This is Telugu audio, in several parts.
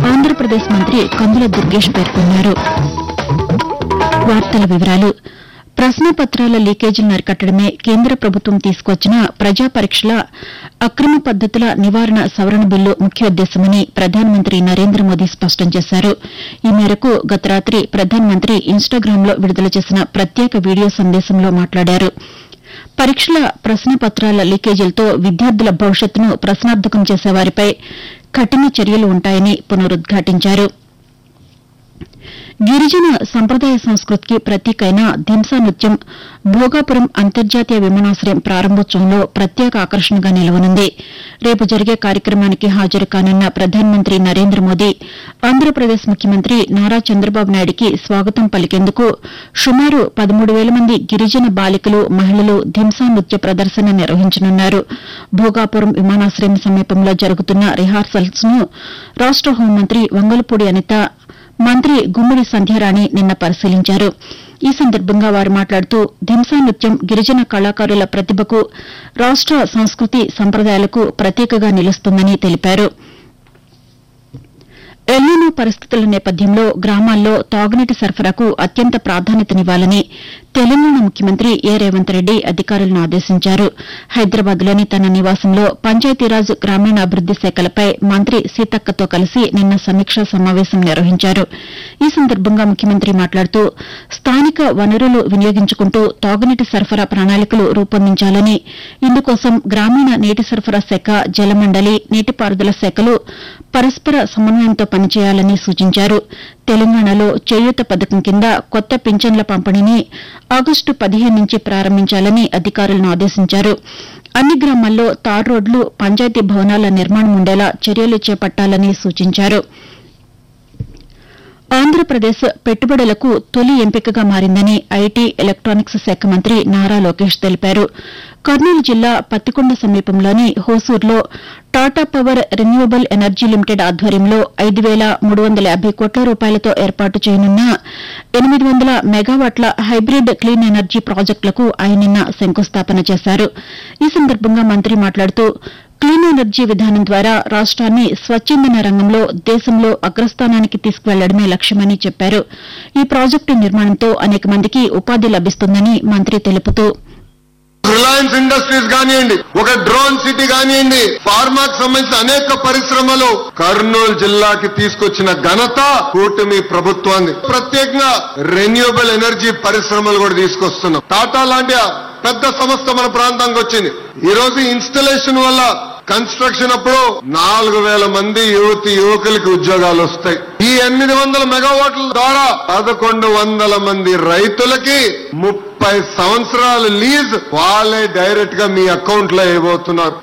ఆంధ్రప్రదేశ్ మంత్రి కందుల దుర్గేష్ పేర్కొన్నారు వార్తల వివరాలు ప్రశ్నాపత్రాల లీకేజీలను అరికట్టడమే కేంద్ర ప్రభుత్వం తీసుకొచ్చిన ప్రజా పరీక్షల అక్రమ పద్దతుల నివారణ సవరణ బిల్లు ముఖ్యోద్దేశమని ప్రధానమంత్రి నరేంద్ర మోదీ స్పష్టం చేశారు ఈ మేరకు గత రాతి ప్రధానమంత్రి ఇన్స్టాగ్రామ్లో విడుదల చేసిన ప్రత్యేక వీడియో సందేశంలో మాట్లాడారు పరీక్షల ప్రశ్నాపత్రాల లీకేజీలతో విద్యార్థుల భవిష్యత్తును ప్రశ్నార్థకం చేసేవారిపై కఠిన చర్యలు ఉంటాయని పునరుద్ఘాటించారు గిరిజన సంప్రదాయ సంస్కృతికి ప్రతీక అయిన ధింసా నృత్యం భోగాపురం అంతర్జాతీయ విమానాశ్రయం ప్రారంభోత్సవంలో ప్రత్యేక ఆకర్షణగా నిలవనుంది రేపు జరిగే కార్యక్రమానికి హాజరు కానున్న ప్రధానమంత్రి నరేంద్ర మోదీ ఆంధ్రప్రదేశ్ ముఖ్యమంత్రి నారా చంద్రబాబు నాయుడికి స్వాగతం పలికేందుకు సుమారు పదమూడు వేల మంది గిరిజన బాలికలు మహిళలు ధింసా నృత్య ప్రదర్శన నిర్వహించనున్నారు భోగాపురం విమానాశ్రయం సమీపంలో జరుగుతున్న రిహార్సల్స్ ను రాష్ట హోంమంత్రి వంగలపూడి అనిత మంత్రి గుమ్మడి సంధ్యారాణి నిన్న పరిశీలించారు ఈ సందర్భంగా వారు మాట్లాడుతూ ధింసా నృత్యం గిరిజన కళాకారుల ప్రతిభకు రాష్ట సంస్కృతి సంప్రదాయాలకు ప్రతీకగా నిలుస్తుందని తెలిపారు ఎల్నినో పరిస్థితుల నేపథ్యంలో గ్రామాల్లో తాగునీటి సరఫరాకు అత్యంత ప్రాధాన్యతనివ్వాలని తెలంగాణ ముఖ్యమంత్రి ఏ రేవంత్ రెడ్డి అధికారులను ఆదేశించారు హైదరాబాద్లోని తన నివాసంలో పంచాయతీరాజ్ గ్రామీణాభివృద్ది శాఖలపై మంత్రి సీతక్కతో కలిసి నిన్న సమీక్షా సమావేశం నిర్వహించారు ఈ సందర్భంగా ముఖ్యమంత్రి మాట్లాడుతూ స్థానిక వనరులు వినియోగించుకుంటూ తాగునీటి సరఫరా ప్రణాళికలు రూపొందించాలని ఇందుకోసం గ్రామీణ నీటి సరఫరా శాఖ జలమండలి నీటిపారుదల శాఖలు పరస్పర సమన్వయంతో పనిచేయాలని సూచించారు తెలంగాణలో చేయూత పథకం కింద కొత్త పింఛన్ల పంపిణీని ఆగస్టు పదిహేను నుంచి ప్రారంభించాలని అధికారులను ఆదేశించారు అన్ని గ్రామాల్లో తార్ రోడ్లు పంచాయతీ భవనాల నిర్మాణం ఉండేలా చర్యలు చేపట్టాలని సూచించారు ఆంధ్రప్రదేశ్ పెట్టుబడులకు తొలి ఎంపికగా మారిందని ఐటీ ఎలక్టానిక్స్ శాఖ మంత్రి నారా లోకేష్ తెలిపారు కర్నూలు జిల్లా పత్తికొండ సమీపంలోని హోసూర్లో Tata power renewable energy limited ఆధ్వర్యంలో ఐదు వేల మూడు వందల యాభై కోట్ల రూపాయలతో ఏర్పాటు చేయనున్న ఎనిమిది వందల మెగావాట్ల హైబ్రిడ్ క్లీన్ ఎనర్జీ ప్రాజెక్టులకు ఆయన నిన్న శంకుస్థాపన చేశారు ఈ సందర్భంగా మంత్రి మాట్లాడుతూ క్లీన్ ఎనర్జీ విధానం ద్వారా రాష్ట్రాన్ని స్వచ్ఛందన రంగంలో దేశంలో అగ్రస్థానానికి తీసుకువెళ్లడమే లక్ష్యమని చెప్పారు ఈ ప్రాజెక్టు నిర్మాణంతో అనేక మందికి ఉపాధి లభిస్తుందని మంత్రి తెలుపుతూ రిలయన్స్ ఇండస్ట్రీస్ కానివ్వండి ఒక డ్రోన్ సిటీ కానివ్వండి ఫార్మాకు సంబంధించిన అనేక పరిశ్రమలు కర్నూలు జిల్లాకి తీసుకొచ్చిన ఘనత కూటమి ప్రభుత్వాన్ని ప్రత్యేకంగా రెన్యూబుల్ ఎనర్జీ పరిశ్రమలు కూడా తీసుకొస్తున్నాం టాటా లాంటి ఆ పెద్ద సంస్థ మన ప్రాంతానికి వచ్చింది ఈ రోజు ఇన్స్టలేషన్ వల్ల కన్స్ట్రక్షన్ అప్పుడు నాలుగు వేల మంది యువతి యువకులకి ఉద్యోగాలు వస్తాయి ఈ ఎనిమిది వందల మెగావాట్ల ద్వారా పదకొండు వందల మంది రైతులకి ముప్పై సంవత్సరాల లీజ్ వాళ్ళే డైరెక్ట్ గా మీ అకౌంట్ లో వేయబోతున్నారు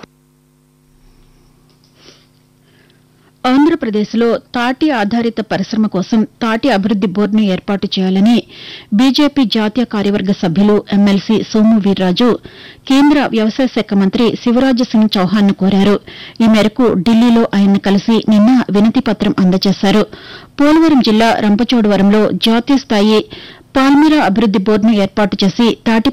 ఆంధ్రప్రదేశ్లో తాటి ఆధారిత పరిశ్రమ కోసం తాటి అభివృద్ది బోర్డును ఏర్పాటు చేయాలని బీజేపీ జాతీయ కార్యవర్గ సభ్యులు ఎమ్మెల్సీ సోము వీర్రాజు కేంద్ర వ్యవసాయ శాఖ మంత్రి శివరాజ్ సింగ్ చౌహాన్ను కోరారు ఈ మేరకు ఢిల్లీలో ఆయన్ను కలిసి నిన్న వినతి పత్రం అందజేశారు పోలవరం జిల్లా రంపచోడవరంలో జాతీయ స్థాయి పాల్మిరా అభివృద్ది బోర్డును ఏర్పాటు చేసి తాటి